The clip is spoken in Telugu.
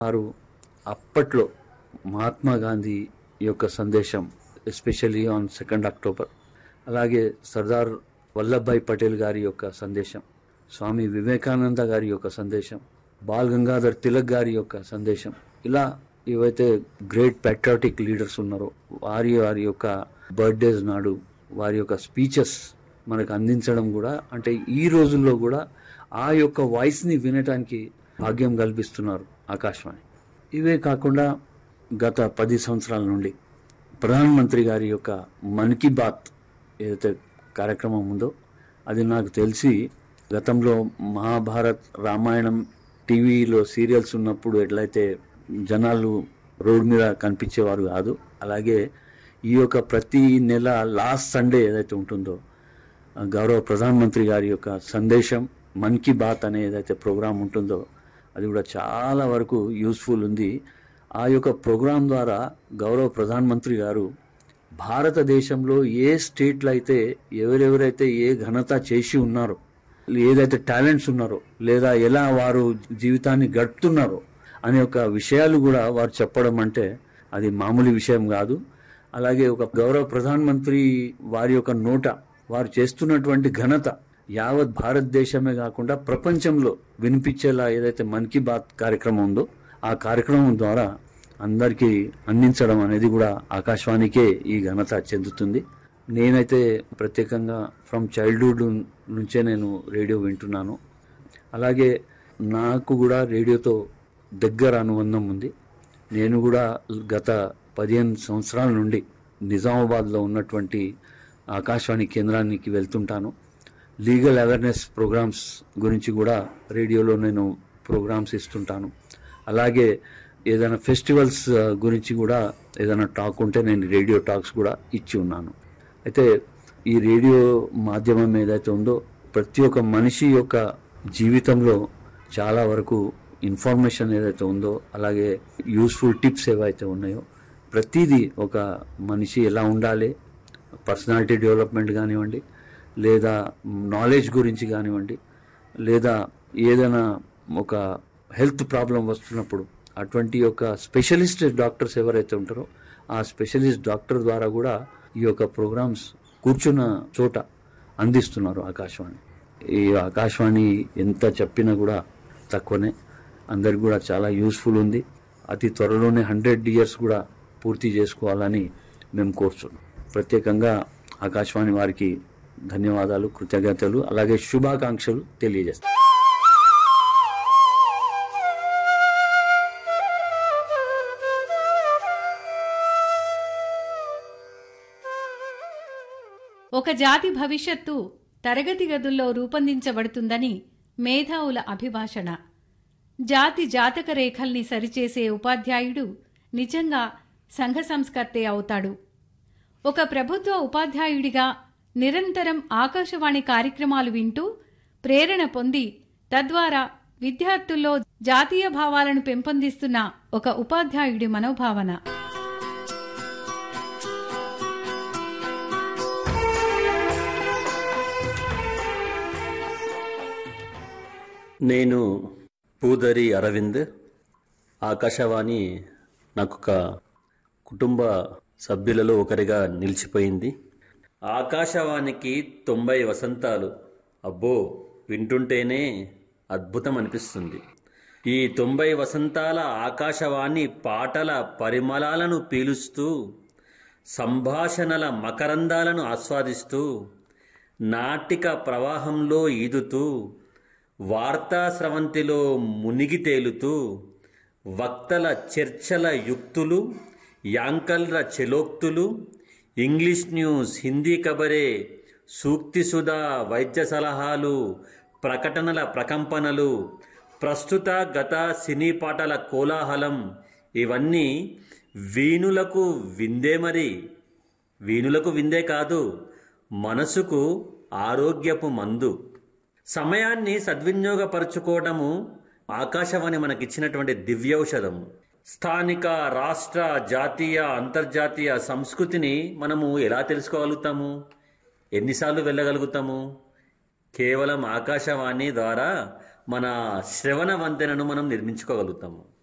వారు అప్పట్లో మహాత్మా గాంధీ యొక్క సందేశం ఎస్పెషల్లీ ఆన్ సెకండ్ అక్టోబర్ అలాగే సర్దార్ వల్లభాయ్ పటేల్ గారి యొక్క సందేశం స్వామి వివేకానంద గారి యొక్క సందేశం బాల్ గంగాధర్ తిలక్ గారి యొక్క సందేశం ఇలా ఏవైతే గ్రేట్ ప్యాట్రియాటిక్ లీడర్స్ ఉన్నారో వారి వారి యొక్క బర్త్డేస్ నాడు వారి యొక్క స్పీచెస్ మనకు అందించడం కూడా అంటే ఈ రోజుల్లో కూడా ఆ యొక్క వాయిస్ని వినటానికి భాగ్యం కల్పిస్తున్నారు ఆకాశవాణి ఇవే కాకుండా గత పది సంవత్సరాల నుండి ప్రధానమంత్రి గారి యొక్క మన్ కీ బాత్ ఏదైతే కార్యక్రమం ఉందో అది నాకు తెలిసి గతంలో మహాభారత్ రామాయణం టీవీలో సీరియల్స్ ఉన్నప్పుడు ఎట్లయితే జనాలు రోడ్ మీద కనిపించేవారు కాదు అలాగే ఈ యొక్క ప్రతి నెల లాస్ట్ సండే ఏదైతే ఉంటుందో ఆ గౌరవ ప్రధానమంత్రి గారి యొక్క సందేశం మన్ కీ బాత్ అనే ఏదైతే ప్రోగ్రాం ఉంటుందో అది కూడా చాలా వరకు యూస్ఫుల్ ఉంది ఆ యొక్క ప్రోగ్రాం ద్వారా గౌరవ ప్రధానమంత్రి గారు భారతదేశంలో ఏ స్టేట్లో అయితే ఎవరెవరైతే ఏ ఘనత చేసి ఉన్నారో ఏదైతే టాలెంట్స్ ఉన్నారో లేదా ఎలా వారు జీవితాన్ని గడుపుతున్నారో అనే ఒక విషయాలు కూడా వారు చెప్పడం అంటే అది మామూలు విషయం కాదు అలాగే ఒక గౌరవ ప్రధానమంత్రి వారి యొక్క నోట వారు చేస్తున్నటువంటి ఘనత యావత్ భారతదేశమే కాకుండా ప్రపంచంలో వినిపించేలా ఏదైతే మన్ కీ బాత్ కార్యక్రమం ఉందో ఆ కార్యక్రమం ద్వారా అందరికీ అందించడం అనేది కూడా ఆకాశవాణికే ఈ ఘనత చెందుతుంది నేనైతే ప్రత్యేకంగా ఫ్రమ్ చైల్డ్హుడ్ నుంచే నేను రేడియో వింటున్నాను అలాగే నాకు కూడా రేడియోతో దగ్గర అనుబంధం ఉంది నేను కూడా గత పదిహేను సంవత్సరాల నుండి నిజామాబాద్లో ఉన్నటువంటి ఆకాశవాణి కేంద్రానికి వెళ్తుంటాను లీగల్ అవేర్నెస్ ప్రోగ్రామ్స్ గురించి కూడా రేడియోలో నేను ప్రోగ్రామ్స్ ఇస్తుంటాను అలాగే ఏదైనా ఫెస్టివల్స్ ఆ, గురించి కూడా ఏదైనా టాక్ ఉంటే నేను రేడియో టాక్స్ కూడా ఇచ్చి ఉన్నాను అయితే ఈ రేడియో మాధ్యమం ఏదైతే ఉందో ప్రతి ఒక్క మనిషి యొక్క జీవితంలో చాలా వరకు ఇన్ఫర్మేషన్ ఏదైతే ఉందో అలాగే యూస్ఫుల్ టిప్స్ ఏవైతే ఉన్నాయో ప్రతిదీ ఒక మనిషి ఎలా ఉండాలి పర్సనాలిటీ డెవలప్మెంట్ కానివ్వండి లేదా నాలెడ్జ్ గురించి కానివ్వండి లేదా ఏదైనా ఒక హెల్త్ ప్రాబ్లం వస్తున్నప్పుడు అటువంటి యొక్క స్పెషలిస్ట్ డాక్టర్స్ ఎవరైతే ఉంటారో ఆ స్పెషలిస్ట్ డాక్టర్ ద్వారా కూడా ఈ యొక్క ప్రోగ్రామ్స్ కూర్చున్న చోట అందిస్తున్నారు ఆకాశవాణి ఈ ఆకాశవాణి ఎంత చెప్పినా కూడా తక్కువనే అందరికి కూడా చాలా యూస్ఫుల్ ఉంది అతి త్వరలోనే హండ్రెడ్ ఇయర్స్ కూడా పూర్తి చేసుకోవాలని మేము కోరుతున్నాం ప్రత్యేకంగా ఆకాశవాణి వారికి ధన్యవాదాలు కృతజ్ఞతలు అలాగే శుభాకాంక్షలు తెలియజేస్తాం ఒక జాతి భవిష్యత్తు తరగతి గదుల్లో రూపొందించబడుతుందని మేధావుల అభిభాషణ జాతి జాతక రేఖల్ని సరిచేసే ఉపాధ్యాయుడు నిజంగా సంఘ సంస్కర్తే అవుతాడు ఒక ప్రభుత్వ ఉపాధ్యాయుడిగా నిరంతరం ఆకాశవాణి కార్యక్రమాలు వింటూ ప్రేరణ పొంది తద్వారా విద్యార్థుల్లో జాతీయ భావాలను పెంపొందిస్తున్న ఒక ఉపాధ్యాయుడి మనోభావన నేను పూదరి అరవింద్ ఆకాశవాణి నాకు ఒక కుటుంబ సభ్యులలో ఒకరిగా నిలిచిపోయింది ఆకాశవాణికి తొంభై వసంతాలు అబ్బో వింటుంటేనే అద్భుతం అనిపిస్తుంది ఈ తొంభై వసంతాల ఆకాశవాణి పాటల పరిమళాలను పీలుస్తూ సంభాషణల మకరందాలను ఆస్వాదిస్తూ నాటిక ప్రవాహంలో ఈదుతూ వార్తా స్రవంతిలో మునిగి తేలుతూ వక్తల చర్చల యుక్తులు యాంకల్ర చెలోక్తులు ఇంగ్లీష్ న్యూస్ హిందీ కబరే సూక్తి సుధా వైద్య సలహాలు ప్రకటనల ప్రకంపనలు ప్రస్తుత గత సినీ పాటల కోలాహలం ఇవన్నీ వీణులకు విందే మరి వీణులకు విందే కాదు మనసుకు ఆరోగ్యపు మందు సమయాన్ని సద్వినియోగపరచుకోవడము ఆకాశవాణి మనకిచ్చినటువంటి దివ్యౌషధం స్థానిక రాష్ట్ర జాతీయ అంతర్జాతీయ సంస్కృతిని మనము ఎలా తెలుసుకోగలుగుతాము ఎన్నిసార్లు వెళ్ళగలుగుతాము కేవలం ఆకాశవాణి ద్వారా మన శ్రవణ వంతెనను మనం నిర్మించుకోగలుగుతాము